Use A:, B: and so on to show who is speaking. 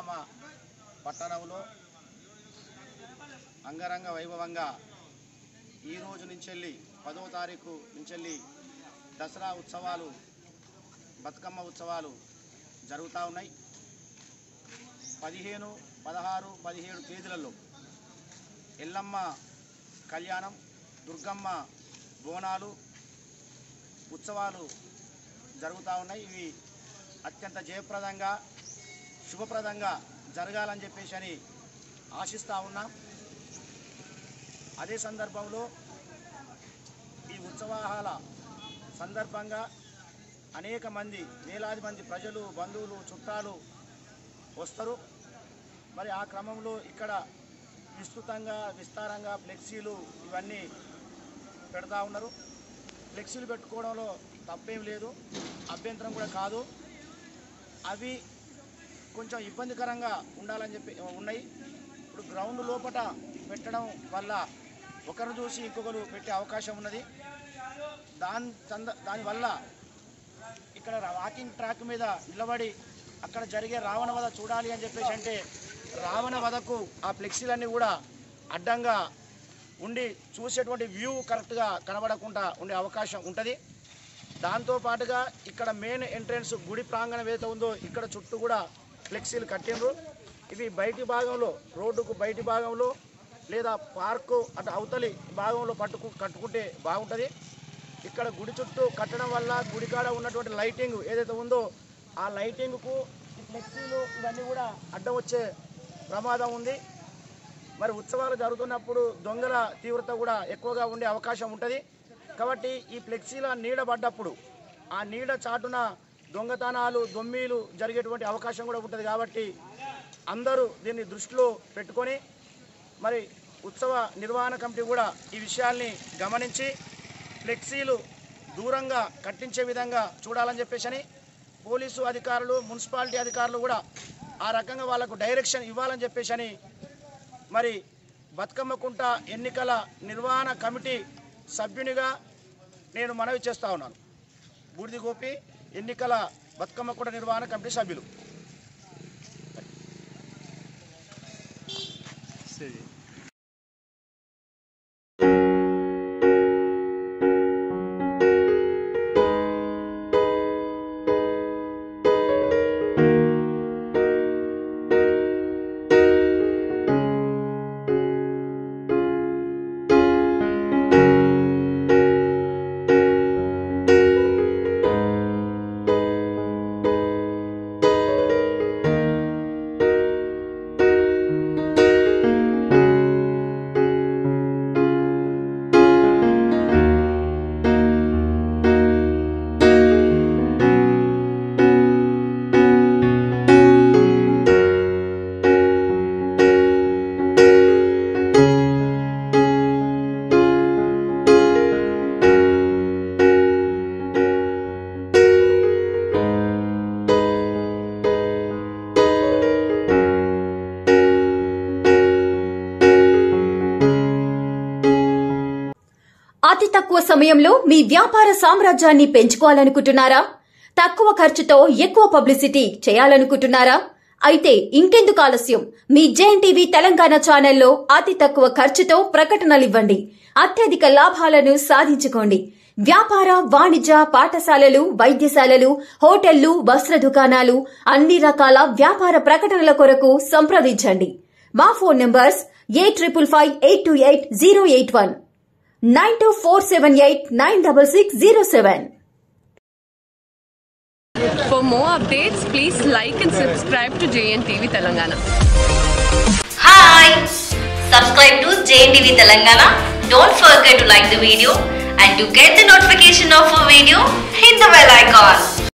A: జనగామ పట్టణంలో అంగరంగ వైభవంగా ఈ రోజు నుంచెల్లి పదవ తారీఖు నుంచెల్లి దసరా ఉత్సవాలు బతుకమ్మ ఉత్సవాలు జరుగుతూ ఉన్నాయి పదిహేను పదహారు పదిహేడు తేదీలలో ఎల్లమ్మ కళ్యాణం దుర్గమ్మ బోనాలు ఉత్సవాలు జరుగుతూ ఉన్నాయి ఇవి అత్యంత జయప్రదంగా శుభప్రదంగా జరగాలని చెప్పేసి అని ఆశిస్తూ ఉన్నాం అదే సందర్భంలో ఈ ఉత్సవాల సందర్భంగా అనేక మంది వేలాది మంది ప్రజలు బంధువులు చుట్టాలు వస్తారు మరి ఆ క్రమంలో ఇక్కడ విస్తృతంగా విస్తారంగా ఫ్లెక్సీలు ఇవన్నీ పెడతా ఉన్నారు ఫ్లెక్సీలు పెట్టుకోవడంలో తప్పేం లేదు అభ్యంతరం కూడా కాదు అవి కొంచెం ఇబ్బందికరంగా ఉండాలని చెప్పి ఉన్నాయి ఇప్పుడు గ్రౌండ్ లోపట పెట్టడం వల్ల ఒకరు చూసి ఇంకొకరు పెట్టే అవకాశం ఉన్నది దాని సంద దానివల్ల ఇక్కడ వాకింగ్ ట్రాక్ మీద నిలబడి అక్కడ జరిగే రావణ వధ చూడాలి అని చెప్పేసి అంటే రావణ వధకు ఆ ఫ్లెక్సీలన్నీ కూడా అడ్డంగా ఉండి చూసేటువంటి వ్యూ కరెక్ట్గా కనబడకుండా ఉండే అవకాశం ఉంటుంది దాంతో పాటుగా ఇక్కడ మెయిన్ ఎంట్రన్స్ గుడి ప్రాంగణం ఏదైతే ఉందో ఇక్కడ చుట్టూ కూడా ఫ్లెక్సీలు కట్టిండ్రు ఇవి బయటి భాగంలో రోడ్డుకు బయటి భాగంలో లేదా పార్కు అటు అవతలి భాగంలో పట్టుకు కట్టుకుంటే బాగుంటుంది ఇక్కడ గుడి చుట్టూ కట్టడం వల్ల గుడి కాడ ఉన్నటువంటి లైటింగ్ ఏదైతే ఉందో ఆ లైటింగ్కు ఈ ఫ్లెక్సీలు ఇవన్నీ కూడా అడ్డం వచ్చే ప్రమాదం ఉంది మరి ఉత్సవాలు జరుగుతున్నప్పుడు దొంగల తీవ్రత కూడా ఎక్కువగా ఉండే అవకాశం ఉంటుంది కాబట్టి ఈ ఫ్లెక్సీల నీడ పడ్డప్పుడు ఆ నీడ చాటున దొంగతనాలు దొమ్మీలు జరిగేటువంటి అవకాశం కూడా ఉంటుంది కాబట్టి అందరూ దీన్ని దృష్టిలో పెట్టుకొని మరి ఉత్సవ నిర్వహణ కమిటీ కూడా ఈ విషయాల్ని గమనించి ఫ్లెక్సీలు దూరంగా కట్టించే విధంగా చూడాలని చెప్పేసి అని పోలీసు అధికారులు మున్సిపాలిటీ అధికారులు కూడా ఆ రకంగా వాళ్ళకు డైరెక్షన్ ఇవ్వాలని చెప్పేసి అని మరి బతుకమ్మకుంట ఎన్నికల నిర్వహణ కమిటీ సభ్యునిగా నేను మనవి చేస్తా ఉన్నాను బూడిది గోపి ఎన్నికల బతుకమ్మకుంట నిర్వహణ కమిటీ సభ్యులు
B: అతి తక్కువ సమయంలో మీ వ్యాపార సామ్రాజ్యాన్ని పెంచుకోవాలనుకుంటున్నారా తక్కువ ఖర్చుతో ఎక్కువ పబ్లిసిటీ చేయాలనుకుంటున్నారా అయితే ఇంకెందుకు ఆలస్యం మీ జేఎన్ టీవీ తెలంగాణ ఛానల్లో అతి తక్కువ ఖర్చుతో ప్రకటనలివ్వండి అత్యధిక లాభాలను సాధించుకోండి వ్యాపార వాణిజ్య పాఠశాలలు వైద్యశాలలు హోటళ్లు వస్త్ర దుకాణాలు అన్ని రకాల వ్యాపార ప్రకటనల కొరకు సంప్రదించండి మా phone numbers eight triple five eight two eight zero eight one nine two four seven eight nine double six zero seven
C: For more updates, please like and subscribe to JNTV Telangana.
D: Hi! Subscribe to JNTV Telangana. Don't forget to like the video and to get the notification of a video, hit the bell icon.